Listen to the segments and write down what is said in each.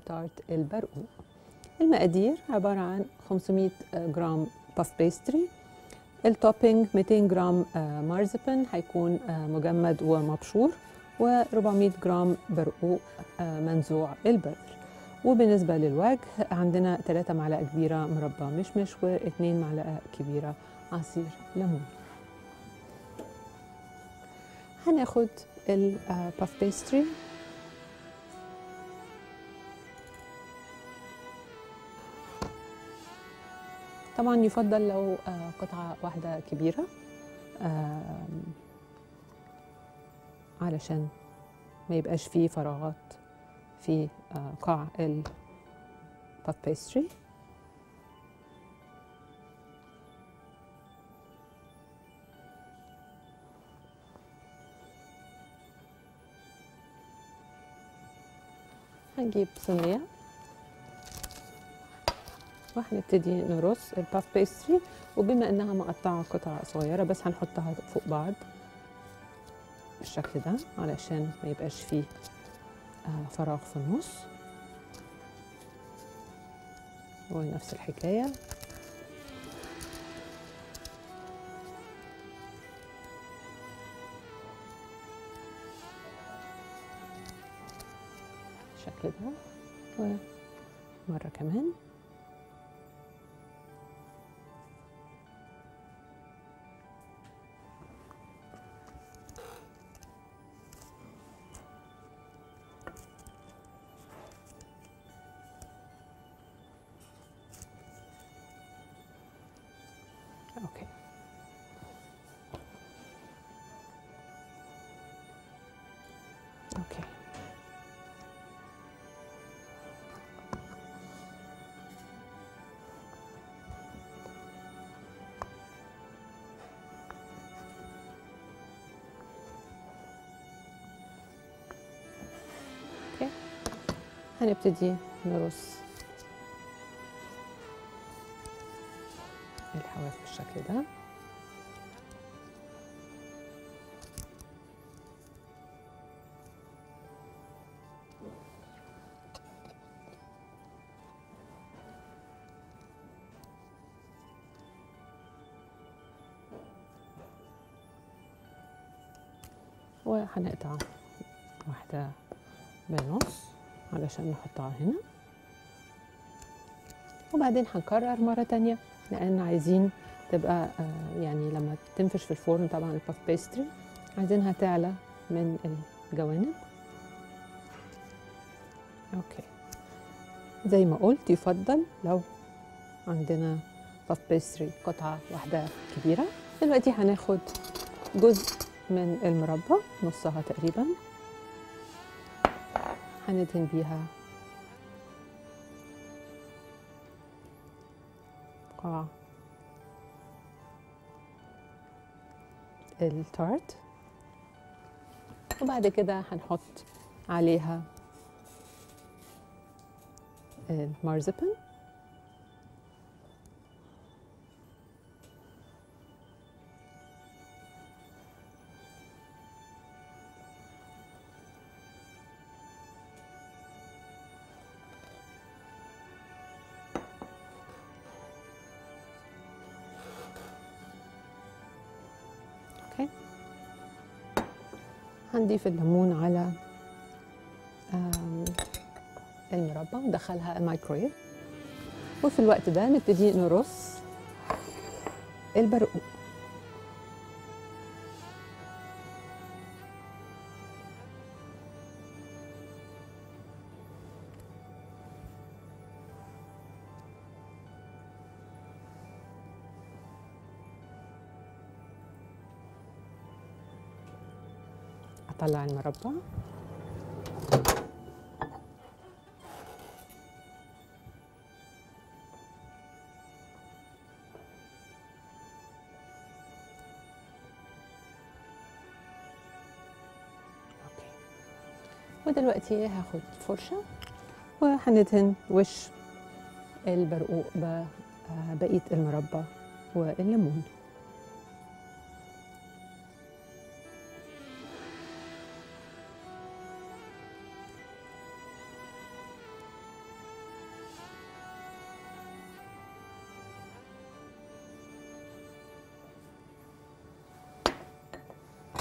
تارت البرقوق المقادير عبارة عن 500 جرام باف بيستري التوبينج 200 جرام آه، مارزبن هيكون آه، مجمد ومبشور و400 جرام برقوق آه، منزوع البذر وبالنسبة للوجه عندنا 3 معلقة كبيرة مربى مشمش و2 معلقة كبيرة عصير ليمون هناخد الباف بيستري طبعا يفضل لو آه، قطعة واحدة كبيرة آم، علشان ما يبقاش فيه فراغات في آه، قاع الباف بيستري هنجيب صينية وهنبتدي نرص الباف بيستري وبما انها مقطعة قطع صغيرة بس هنحطها فوق بعض بالشكل ده علشان ما يبقاش فيه آه، فراغ في النص ونفس الحكاية بالشكل ده ومرة كمان اوكي اوكي اوكي هنبتدي نرص الحواف بالشكل ده وهنقطع واحدة بالنص علشان نحطها هنا وبعدين هنكرر مرة تانية لأن عايزين تبقى آه، يعني لما تنفش في الفرن طبعا الباف بيستري عايزينها تعلى من الجوانب اوكي زي ما قلت يفضل لو عندنا باف بيستري قطعة واحدة كبيرة دلوقتي هناخد جزء من المربى نصها تقريبا هندهن بيها قاع التارت وبعد كده هنحط عليها المارزبن اوكي هنضيف الليمون على آم، المربى وندخلها الميكرويف وفي الوقت ده نبتدي نرص البرقوق اطلع المربى اوكي ودلوقتي هاخد فرشة وهندهن وش البرقوق ببقية المربى والليمون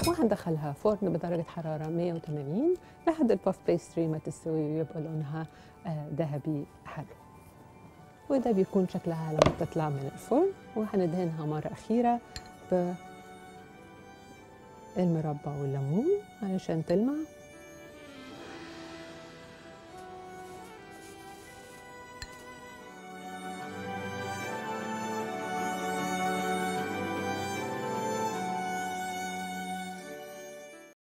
وهندخلها فرن بدرجة حرارة 180 لحد الباف بيستري ما تستوي ويبقى لونها آه، ذهبي حلو وده بيكون شكلها لما تطلع من الفرن وهندهنها مرة أخيرة بالمربى والليمون علشان تلمع